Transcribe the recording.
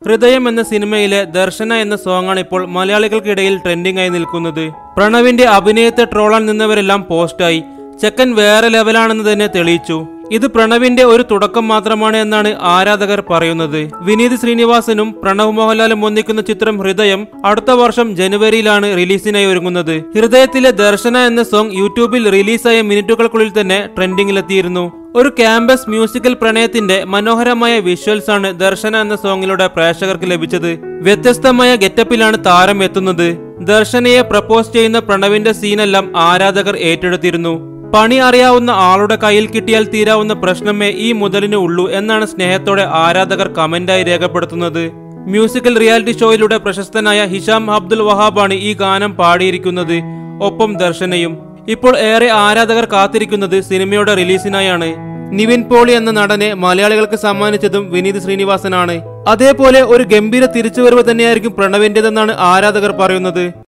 ഹൃദയം എന്ന സിനിമയിലെ ദർശന എന്ന സോങ്ങാണ് ഇപ്പോൾ മലയാളികൾക്കിടയിൽ ട്രെൻഡിംഗ് ആയി നിൽക്കുന്നത് പ്രണവിന്റെ അഭിനയത്തെ ട്രോളാൻ നിന്നവരെല്ലാം പോസ്റ്റായി ചെക്കൻ വേറെ ലെവലാണെന്ന് തന്നെ തെളിയിച്ചു ഇത് പ്രണവിന്റെ ഒരു തുടക്കം മാത്രമാണ് എന്നാണ് ആരാധകർ പറയുന്നത് വിനീത് ശ്രീനിവാസനും പ്രണവ് മോഹൻലാലും ഒന്നിക്കുന്ന ചിത്രം ഹൃദയം അടുത്ത വർഷം ജനുവരിയിലാണ് റിലീസിനായി ഒരുങ്ങുന്നത് ഹൃദയത്തിലെ ദർശന എന്ന സോങ് യൂട്യൂബിൽ റിലീസായ മിനിറ്റുകൾക്കുള്ളിൽ തന്നെ ട്രെൻഡിംഗിലെത്തിയിരുന്നു ഒരു ക്യാമ്പസ് മ്യൂസിക്കൽ പ്രണയത്തിന്റെ മനോഹരമായ വിഷ്വൽസ് ആണ് ദർശന എന്ന സോങ്ങിലൂടെ പ്രേക്ഷകർക്ക് ലഭിച്ചത് വ്യത്യസ്തമായ ഗെറ്റപ്പിലാണ് താരം എത്തുന്നത് ദർശനയെ പ്രപ്പോസ് ചെയ്യുന്ന പ്രണവിന്റെ സീനെല്ലാം ആരാധകർ ഏറ്റെടുത്തിരുന്നു പണി അറിയാവുന്ന ആളുടെ കയ്യിൽ കിട്ടിയാൽ തീരാവുന്ന പ്രശ്നമേ ഈ മുതലിന് ഉള്ളൂ എന്നാണ് സ്നേഹത്തോടെ ആരാധകർ കമന്റായി രേഖപ്പെടുത്തുന്നത് മ്യൂസിക്കൽ റിയാലിറ്റി ഷോയിലൂടെ പ്രശസ്തനായ ഹിഷാം അബ്ദുൽ വഹാബാണ് ഈ ഗാനം പാടിയിരിക്കുന്നത് ഒപ്പം ദർശനയും ഇപ്പോൾ ഏറെ ആരാധകർ കാത്തിരിക്കുന്നത് സിനിമയുടെ റിലീസിനായാണ് നിവിൻ പോളി എന്ന നടനെ മലയാളികൾക്ക് സമ്മാനിച്ചതും വിനീത് ശ്രീനിവാസനാണ് അതേപോലെ ഒരു ഗംഭീര തിരിച്ചുവരവ് തന്നെയായിരിക്കും പ്രണവിന്റേതെന്നാണ് ആരാധകർ പറയുന്നത്